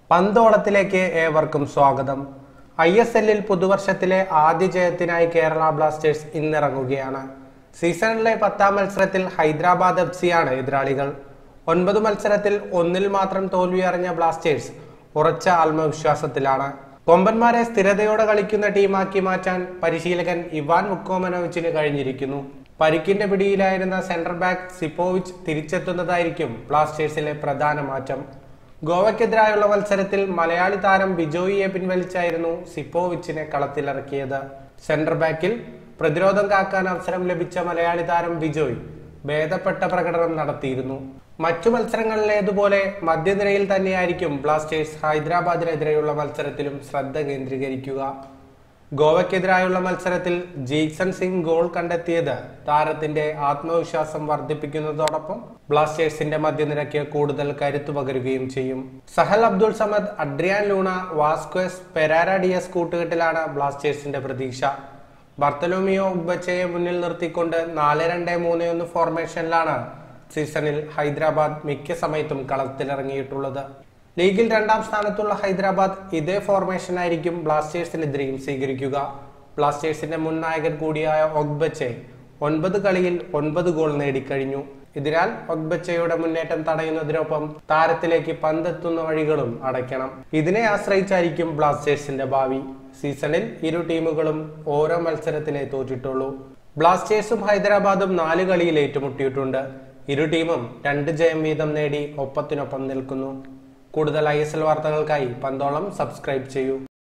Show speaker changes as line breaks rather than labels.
പന്തോളത്തിലേക്ക് ഏവർക്കും സ്വാഗതം I S എല്ലിൽ പുതുവർഷത്തിലെ ആദ്യ ജയത്തിനായി കേരള ബ്ലാസ്റ്റേഴ്സ് ഇന്നിറങ്ങുകയാണ് സീസണിലെ പത്താം മത്സരത്തിൽ ഹൈദരാബാദ് എഫ് സിയാണ് എതിരാളികൾ ഒൻപത് മത്സരത്തിൽ ഒന്നിൽ മാത്രം തോൽവി അറിഞ്ഞ ബ്ലാസ്റ്റേഴ്സ് ഉറച്ച ആത്മവിശ്വാസത്തിലാണ് കൊമ്പന്മാരെ സ്ഥിരതയോടെ കളിക്കുന്ന ടീമാക്കി മാറ്റാൻ പരിശീലകൻ ഇവാൻ മുക്കോമനോവിച്ചിന് കഴിഞ്ഞിരിക്കുന്നു പരിക്കിന്റെ പിടിയിലായിരുന്ന സെന്റർ ബാക്ക് സിപ്പോവിച്ച് തിരിച്ചെത്തുന്നതായിരിക്കും ബ്ലാസ്റ്റേഴ്സിലെ പ്രധാന മാറ്റം ഗോവയ്ക്കെതിരായുള്ള മത്സരത്തിൽ മലയാളി താരം ബിജോയിയെ പിൻവലിച്ചായിരുന്നു സിപ്പോവിച്ചിനെ കളത്തിലിറക്കിയത് സെന്റർ ബാക്കിൽ പ്രതിരോധം കാക്കാൻ അവസരം ലഭിച്ച മലയാളി താരം ബിജോയ് ഭേദപ്പെട്ട പ്രകടനം നടത്തിയിരുന്നു മറ്റു മത്സരങ്ങളിലേതുപോലെ മധ്യനിരയിൽ തന്നെയായിരിക്കും ബ്ലാസ്റ്റേഴ്സ് ഹൈദരാബാദിനെതിരെയുള്ള മത്സരത്തിലും ശ്രദ്ധ കേന്ദ്രീകരിക്കുക ഗോവയ്ക്കെതിരായുള്ള മത്സരത്തിൽ ജീക്സൺ സിംഗ് ഗോൾ കണ്ടെത്തിയത് താരത്തിന്റെ ആത്മവിശ്വാസം വർദ്ധിപ്പിക്കുന്നതോടൊപ്പം ബ്ലാസ്റ്റേഴ്സിന്റെ മധ്യനിരയ്ക്ക് കൂടുതൽ കരുത്തു പകരുകയും ചെയ്യും Sahal Abdul Samad Adrian Luna Vazquez Pereyra Diaz കൂട്ടുകെട്ടിലാണ് ബ്ലാസ്റ്റേഴ്സിന്റെ പ്രതീക്ഷ ബർത്തലോമിയോ ഉഗ്ബച്ചയെ മുന്നിൽ നിർത്തിക്കൊണ്ട് നാല് രണ്ട് മൂന്ന് ഒന്ന് ഫോർമേഷനിലാണ് സീസണിൽ ഹൈദരാബാദ് മിക്ക സമയത്തും കളത്തിലിറങ്ങിയിട്ടുള്ളത് ലീഗിൽ രണ്ടാം സ്ഥാനത്തുള്ള ഹൈദരാബാദ് ഇതേ ഫോർമേഷനായിരിക്കും ബ്ലാസ്റ്റേഴ്സിനെതിരെയും സ്വീകരിക്കുക ബ്ലാസ്റ്റേഴ്സിന്റെ മുൻ നായകൻ കൂടിയായ ഒഗ്ബച്ചെ ഒൻപത് കളിയിൽ ഒൻപത് ഗോൾ നേടിക്കഴിഞ്ഞു ഇതിനാൽ ഒഗ്ബച്ചയുടെ മുന്നേറ്റം തടയുന്നതിനൊപ്പം താരത്തിലേക്ക് പന്തെത്തുന്ന വഴികളും അടയ്ക്കണം ഇതിനെ ആശ്രയിച്ചായിരിക്കും ബ്ലാസ്റ്റേഴ്സിന്റെ ഭാവി സീസണിൽ ഇരു ടീമുകളും ഓരോ മത്സരത്തിലേ തോറ്റിട്ടുള്ളൂ ബ്ലാസ്റ്റേഴ്സും ഹൈദരാബാദും നാല് കളിയിൽ ഏറ്റുമുട്ടിയിട്ടുണ്ട് ഇരു ടീമും രണ്ട് ജയം വീതം നേടി ഒപ്പത്തിനൊപ്പം നിൽക്കുന്നു കൂടുതൽ ഐ എസ് എൽ വാർത്തകൾക്കായി പന്തോളം സബ്സ്ക്രൈബ് ചെയ്യൂ